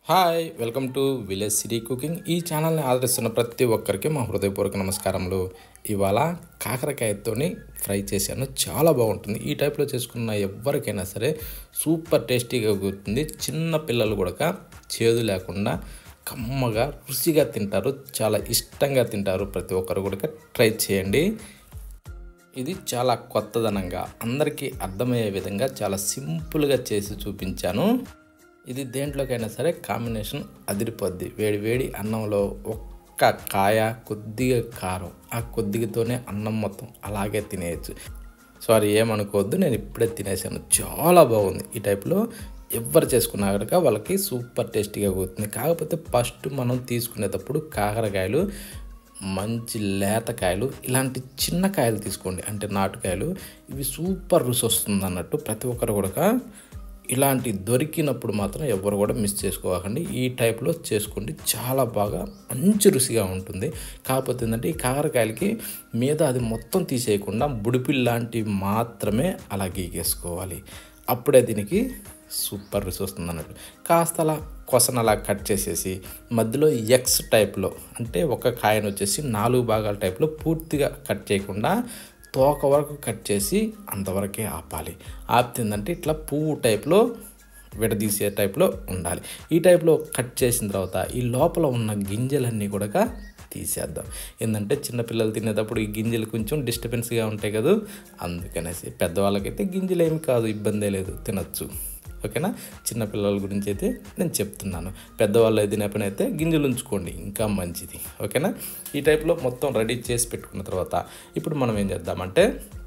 hi welcome to village city cooking ఈ ఛానల్ని ఆదరిస్తున్న ప్రతి ఒక్కరికి మా హృదయపూర్వక నమస్కారములు ఇవాళ కాకరకాయతోని ఫ్రై చేశాను చాలా బాగుంటుంది ఈ టైప్లో చేసుకున్న ఎవరికైనా సరే సూపర్ టేస్టీగా కుదురుతుంది చిన్న పిల్లలు కూడా చేదు లేకుండా కమ్మగా రుచిగా తింటారు చాలా ఇష్టంగా తింటారు ప్రతి ఒక్కరు కూడా ట్రై చేయండి ఇది చాలా కొత్తదనంగా అందరికీ అర్థమయ్యే విధంగా చాలా సింపుల్గా చేసి చూపించాను ఇది దేంట్లోకైనా సరే కాంబినేషన్ అదిరిపోద్ది వేడి వేడి అన్నంలో ఒక్క కాయ కొద్దిగా కారం ఆ కొద్దిగతోనే అన్నం మొత్తం అలాగే తినేయచ్చు సారీ ఏమనుకోవద్దు నేను ఇప్పుడే తినేసాను చాలా బాగుంది ఈ టైప్లో ఎవరు చేసుకున్నా కనుక వాళ్ళకి సూపర్ టేస్టీగా అవుతుంది కాకపోతే ఫస్ట్ మనం తీసుకునేటప్పుడు కాకరకాయలు మంచి లేతకాయలు ఇలాంటి చిన్న కాయలు తీసుకోండి అంటే నాటుకాయలు ఇవి సూపర్ రుచి వస్తుంది అన్నట్టు ప్రతి ఒక్కరు కూడా ఇలాంటి దొరికినప్పుడు మాత్రం ఎవరు కూడా మిస్ చేసుకోకండి ఈ టైప్లో చేసుకోండి చాలా బాగా మంచి రుచిగా ఉంటుంది కాకపోతే ఏంటంటే ఈ కాకరకాయలకి మీద అది మొత్తం తీసేయకుండా బుడిపిల్ లాంటివి మాత్రమే అలా గీకేసుకోవాలి అప్పుడే దీనికి సూపర్ రుచి వస్తుంది అన్నట్టు కాస్త అలా కొసన అలా కట్ చేసేసి మధ్యలో ఎక్స్ టైప్లో అంటే ఒక కాయను వచ్చేసి నాలుగు భాగాల టైప్లో పూర్తిగా కట్ చేయకుండా తోక వరకు కట్ చేసి అంతవరకే ఆపాలి ఆపితే ఇట్లా పువ్వు టైప్లో విడదీసే టైప్లో ఉండాలి ఈ టైప్లో కట్ చేసిన తర్వాత ఈ లోపల ఉన్న గింజలన్నీ కూడా తీసేద్దాం ఏంటంటే చిన్నపిల్లలు తినేటప్పుడు ఈ గింజలు కొంచెం డిస్టర్బెన్స్గా ఉంటాయి కదా అందుకనేసి పెద్దవాళ్ళకైతే గింజలు ఏమి కాదు ఇబ్బందే లేదు తినచ్చు ఓకేనా చిన్నపిల్లల గురించి అయితే నేను చెప్తున్నాను పెద్దవాళ్ళు తినే పని అయితే గింజలు ఉంచుకోండి ఇంకా మంచిది ఓకేనా ఈ టైప్లో మొత్తం రెడీ చేసి పెట్టుకున్న తర్వాత ఇప్పుడు మనం ఏం చేద్దామంటే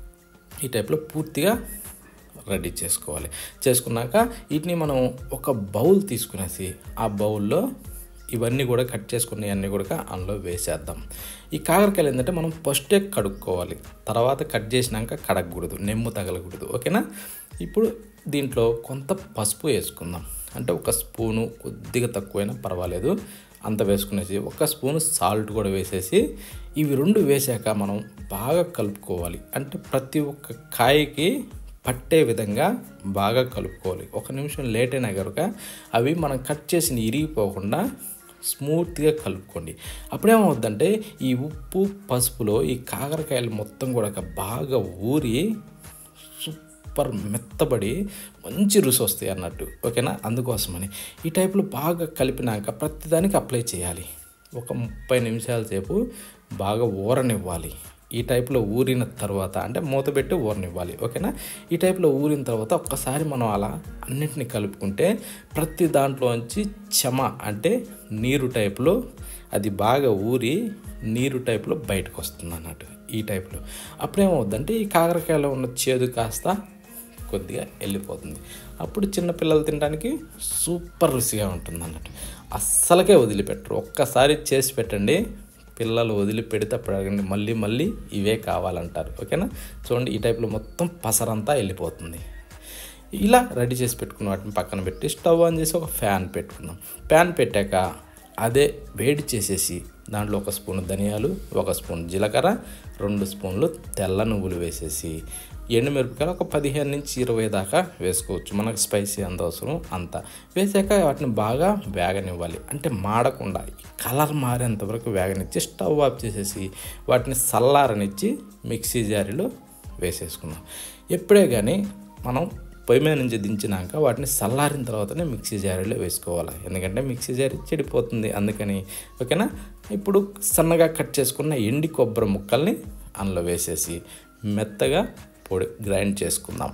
ఈ టైప్లో పూర్తిగా రెడీ చేసుకోవాలి చేసుకున్నాక వీటిని మనం ఒక బౌల్ తీసుకునేసి ఆ బౌల్లో ఇవన్నీ కూడా కట్ చేసుకుని అన్నీ కూడా అందులో వేసేద్దాం ఈ కాకరకాయలు ఏంటంటే మనం ఫస్టే కడుక్కోవాలి తర్వాత కట్ చేసినాక కడగకూడదు నెమ్ము తగలకూడదు ఓకేనా ఇప్పుడు దీంట్లో కొంత పసుపు వేసుకుందాం అంటే ఒక స్పూను కొద్దిగా తక్కువైనా పర్వాలేదు అంత వేసుకునేసి ఒక స్పూను సాల్ట్ కూడా వేసేసి ఇవి రెండు వేసాక మనం బాగా కలుపుకోవాలి అంటే ప్రతి ఒక్క కాయకి పట్టే విధంగా బాగా కలుపుకోవాలి ఒక నిమిషం లేట్ అయినా కనుక అవి మనం కట్ చేసిన ఇరిగిపోకుండా స్మూత్గా కలుపుకోండి అప్పుడేమవుద్దంటే ఈ ఉప్పు పసుపులో ఈ కాకరకాయలు మొత్తం కూడా బాగా ఊరి సూపర్ మెత్తబడి మంచి రుచి వస్తాయి అన్నట్టు ఓకేనా అందుకోసమని ఈ టైప్లో బాగా కలిపినాక ప్రతిదానికి అప్లై చేయాలి ఒక ముప్పై నిమిషాల సేపు బాగా ఊరనివ్వాలి ఈ టైప్లో ఊరిన తర్వాత అంటే మూత పెట్టి ఊరనివ్వాలి ఓకేనా ఈ టైప్లో ఊరిన తర్వాత ఒక్కసారి మనం అలా అన్నింటిని కలుపుకుంటే ప్రతి దాంట్లోంచి చెమ అంటే నీరు టైప్లో అది బాగా ఊరి నీరు టైప్లో బయటకు వస్తుంది అన్నట్టు ఈ టైప్లో అప్పుడేమవుద్దంటే ఈ కాకరకాయలో ఉన్న చేదు కాస్త కొద్దిగా వెళ్ళిపోతుంది అప్పుడు చిన్నపిల్లలు తినడానికి సూపర్ రుచిగా ఉంటుంది అన్నట్టు అస్సలకే వదిలిపెట్టరు ఒక్కసారి చేసి పెట్టండి పిల్లలు వదిలిపెడితే అప్పుడు అడగండి మళ్ళీ మళ్ళీ ఇవే కావాలంటారు ఓకేనా చూడండి ఈ టైప్లో మొత్తం పసరంతా వెళ్ళిపోతుంది ఇలా రెడీ చేసి పెట్టుకున్న వాటిని పక్కన పెట్టి స్టవ్ ఆన్ చేసి ఒక ఫ్యాన్ పెట్టుకుందాం ఫ్యాన్ పెట్టాక అదే వేడి చేసేసి దాంట్లో ఒక స్పూన్ ధనియాలు ఒక స్పూన్ జీలకర్ర రెండు స్పూన్లు తెల్ల నువ్వులు వేసేసి ఎండుమిరపకాయలు ఒక పదిహేను నుంచి ఇరవై దాకా వేసుకోవచ్చు మనకు స్పైసీ అంత అవసరం అంత వేసాక వాటిని బాగా వేగనివ్వాలి అంటే మాడకుండా కలర్ మారేంత వరకు వేగనిచ్చి స్టవ్ ఆఫ్ చేసేసి వాటిని చల్లారనిచ్చి మిక్సీ జారీలో వేసేసుకున్నాం ఎప్పుడే కానీ మనం పొయ్యి మీద నుంచి దించినాక వాటిని చల్లారిన తర్వాతనే మిక్సీ జారీలో వేసుకోవాలి ఎందుకంటే మిక్సీ జారీ చెడిపోతుంది అందుకని ఓకేనా ఇప్పుడు సన్నగా కట్ చేసుకున్న ఎండి కొబ్బరి ముక్కల్ని అందులో వేసేసి మెత్తగా పొడి గ్రైండ్ చేసుకుందాం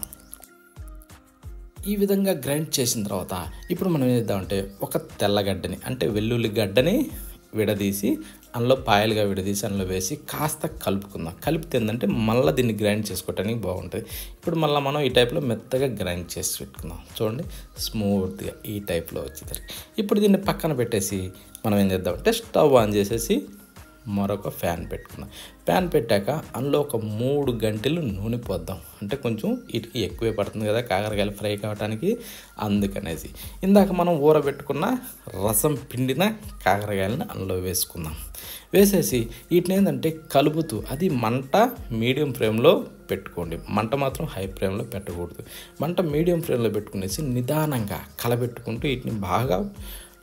ఈ విధంగా గ్రైండ్ చేసిన తర్వాత ఇప్పుడు మనం ఏం చేద్దామంటే ఒక తెల్లగడ్డని అంటే వెల్లుల్లి గడ్డని విడదీసి అందులో పాయలుగా విడదీసి అందులో వేసి కాస్త కలుపుకుందాం కలిపితే ఏంటంటే మళ్ళీ దీన్ని గ్రైండ్ చేసుకోవటానికి బాగుంటుంది ఇప్పుడు మళ్ళీ మనం ఈ టైప్లో మెత్తగా గ్రైండ్ చేసి పెట్టుకుందాం చూడండి స్మూత్గా ఈ టైప్లో వచ్చేసరికి ఇప్పుడు దీన్ని పక్కన పెట్టేసి మనం ఏం చేద్దామంటే స్టవ్ ఆన్ చేసేసి మరొక ఫ్యాన్ పెట్టుకుందాం ఫ్యాన్ పెట్టాక అందులో ఒక మూడు గంటలు నూనె పోద్దాం అంటే కొంచెం వీటికి ఎక్కువే పడుతుంది కదా కాకరకాయలు ఫ్రై కావడానికి అందుకనేసి ఇందాక మనం ఊరబెట్టుకున్న రసం పిండిన కాకరకాయలను అందులో వేసుకుందాం వేసేసి వీటిని ఏంటంటే కలుపుతూ అది మంట మీడియం ఫ్లేమ్లో పెట్టుకోండి మంట మాత్రం హై ఫ్లేమ్లో పెట్టకూడదు మంట మీడియం ఫ్లేమ్లో పెట్టుకునేసి నిదానంగా కలబెట్టుకుంటూ వీటిని బాగా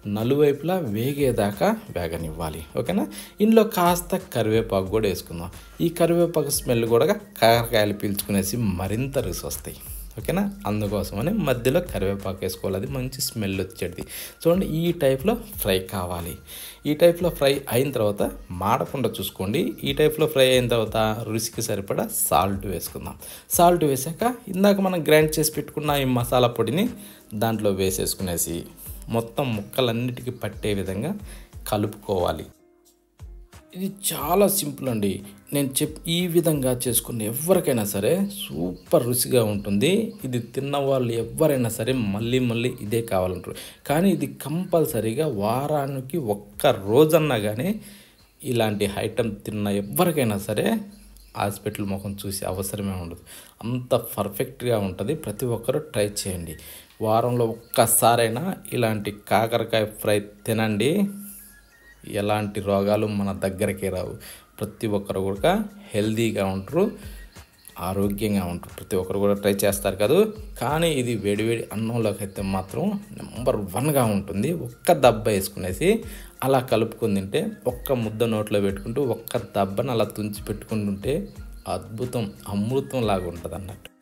నలువైపులా వేగేదాకా వేగనివ్వాలి ఓకేనా ఇందులో కాస్త కరివేపాకు కూడా వేసుకుందాం ఈ కరివేపాకు స్మెల్ కూడా కాకరకాయలు పీల్చుకునేసి మరింత రుచి వస్తాయి ఓకేనా అందుకోసమని మధ్యలో కరివేపాకు వేసుకోవాలి అది మంచి స్మెల్ వచ్చేది చూడండి ఈ టైప్లో ఫ్రై కావాలి ఈ టైప్లో ఫ్రై అయిన తర్వాత మాడకుండా చూసుకోండి ఈ టైప్లో ఫ్రై అయిన తర్వాత రుచికి సరిపడా సాల్ట్ వేసుకుందాం సాల్ట్ వేసాక ఇందాక మనం గ్రైండ్ చేసి పెట్టుకున్న ఈ మసాలా పొడిని దాంట్లో వేసేసుకునేసి మొత్తం ముక్కలన్నిటికీ పట్టే విధంగా కలుపుకోవాలి ఇది చాలా సింపుల్ అండి నేను చెప్ ఈ విధంగా చేసుకున్న ఎవరికైనా సరే సూపర్ రుచిగా ఉంటుంది ఇది తిన్న వాళ్ళు ఎవరైనా సరే మళ్ళీ మళ్ళీ ఇదే కావాలంటారు కానీ ఇది కంపల్సరీగా వారానికి ఒక్క రోజన్నా కానీ ఇలాంటి ఐటెం తిన్న ఎవరికైనా సరే హాస్పిటల్ ముఖం చూసే అవసరమే ఉండదు అంత పర్ఫెక్ట్గా ఉంటుంది ప్రతి ఒక్కరూ ట్రై చేయండి వారంలో ఒక్కసారైనా ఇలాంటి కాకరకాయ ఫ్రై తినండి ఎలాంటి రోగాలు మన దగ్గరికి రావు ప్రతి ఒక్కరు కూడా హెల్తీగా ఉంటారు ఆరోగ్యంగా ఉంటారు ప్రతి ఒక్కరు కూడా ట్రై చేస్తారు కదా కానీ ఇది వేడివేడి అన్నంలోకి అయితే మాత్రం నెంబర్ వన్గా ఉంటుంది ఒక్క దెబ్బ వేసుకునేసి అలా కలుపుకొని తింటే ఒక్క ముద్ద నోట్లో పెట్టుకుంటూ ఒక్క దెబ్బను అలా తుంచి పెట్టుకుంటుంటే అద్భుతం అమృతం లాగా ఉంటుంది అన్నట్టు